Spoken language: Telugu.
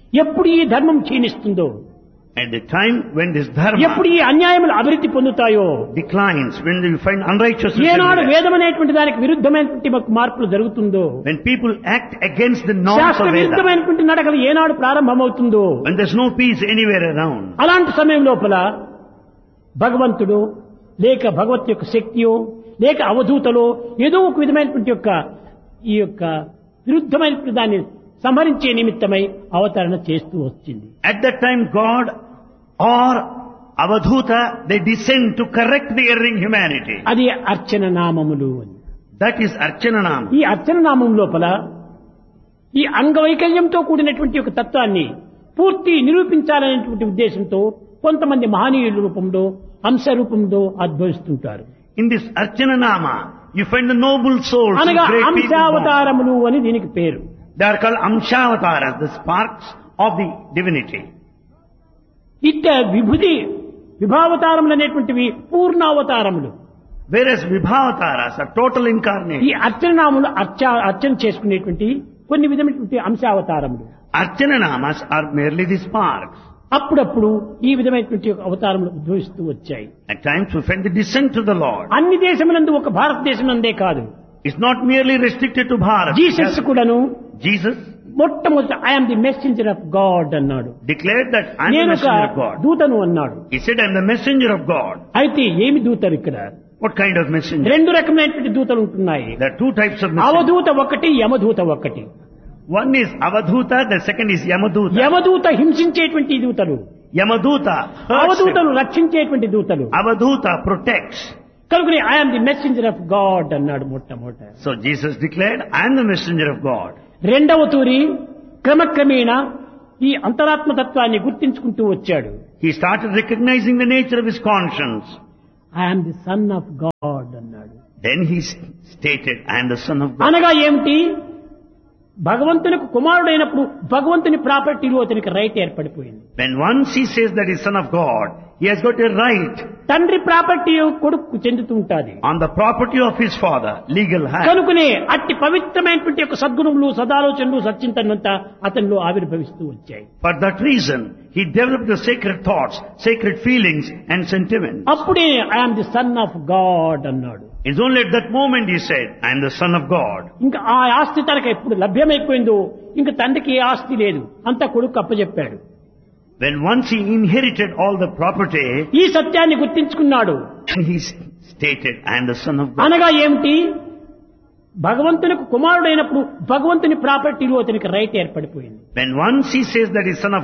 ఎప్పుడు ఈ ధర్మం క్షీణిస్తుందో At the time when this dharma ఎప్పుడు ఈ అన్యాయములు అభివృద్ధి పొందుతాయో declines, when you find unrighteousness ఏనాడు everywhere, వేదం అనేటువంటి దానికి విరుద్ధమైనటువంటి ఒక మార్పులు జరుగుతుందో when people act against the norms శాస్త్ర of Veda, విరుద్ధమైనటువంటి నడకలు ఏనాడు ప్రారంభమవుతుందో when there's no peace anywhere around, అలాంటి సమయం లోపల భగవంతుడు లేక భగవత్ యొక్క శక్తియో లేక అవధూతలో ఏదో ఒక విధమైనటువంటి యొక్క ఈ యొక్క విరుద్ధమైనటువంటి దాన్ని సంహరించే నిమిత్తమై అవతరణ చేస్తూ వచ్చింది at that time God or Avadhuta, they descend to correct the erring humanity. అది అర్చన నామములు అని That is Archananam. ఈ అర్చన నామం లోపల ఈ అంగవైకల్యంతో కూడినటువంటి ఒక తత్వాన్ని పూర్తి నిరూపించాలనేటువంటి ఉద్దేశంతో కొంతమంది మహనీయుల రూపంలో అంశ రూపంలో ఉద్భవిస్తుంటారు In this Archananama, you find the noble souls, the అనగా great people. born. అంశావతారములు అని దీనికి పేరు They are called Amshavataras, the sparks of the divinity. ఇట్ట విభుది విభావతారములు అనేటువంటివి పూర్ణావతారములు Whereas Vibhavataras are total ఈ incarnate. అర్చనాములు అర్చ అర్చన చేసుకునేటువంటి కొన్ని విధమైనటువంటి అంశావతారములు Archananamas are merely the sparks. అప్పుడప్పుడు ఈ విధమైనటువంటి ఒక అవతారములు ఉద్భవిస్తూ వచ్చాయి At times we find the descent to the Lord. అన్ని దేశములందు ఒక భారతదేశం అందే కాదు It's not merely restricted to Bharat. Jesus కూడాను Jesus మొట్టమొదటి I am the messenger of God అన్నాడు declared that I'm the నేను ఒక messenger of God. దూతను అన్నాడు He said, I'm the messenger of God. అయితే ఏమి దూతలు ఇక్కడ What kind of messenger? రెండు రకమైనటువంటి దూతలు ఉంటున్నాయి There are two types of messengers. అవధూత ఒకటి యమదూత ఒకటి One is Avadhuta, the second is Yamaduta. యమదూత హింసించేటువంటి దూతలు Yamaduta hurts them. అవధూతలు రక్షించేటువంటి దూతలు Avadhuta protects. కనుకనే I am the messenger of God అన్నాడు మొట్టమొదట So Jesus declared, I'm the messenger of God. రెండవ తూరి క్రమక్రమేణా ఈ అంతరాత్మ తత్వాన్ని గుర్తించుకుంటూ వచ్చాడు He started recognizing the nature of his conscience. I am the son of God అన్నాడు Then he s- stated, I am the son of God. అనగా ఏమిటి భగవంతునికి కుమారుడైనప్పుడు భగవంతుని ప్రాపర్టీలో అతనికి రైట్ ఏర్పడిపోయింది When once he says that he's son of God, he has got a right తండ్రి ప్రాపర్టీ కొడుకు చెందుతూ ఉంటుంది on the property of his father, legal hand. కనుకనే అట్టి పవిత్రమైనటువంటి యొక్క సద్గుణములు సదాలోచనలు సచ్చింతనంతా అతనిలో ఆవిర్భవిస్తూ వచ్చాయి For that reason, he developed the sacred thoughts, sacred feelings and sentiments. అప్పుడే I am the son of God అన్నాడు It's only at that moment he said, I am the son of God. ఇంకా ఆ ఆస్తి తనకు ఎప్పుడు లభ్యమైపోయిందో ఇంకా తండ్రికి ఏ ఆస్తి లేదు అంతా కొడుకు అప్పచెప్పాడు When once he inherited all the property, ఈ సత్యాన్ని గుర్తించుకున్నాడు he s- stated, I am the son of God. అనగా ఏమిటి భగవంతునికి కుమారుడైనప్పుడు భగవంతుని ప్రాపర్టీలో అతనికి రైట్ ఏర్పడిపోయింది When once he says that he's son of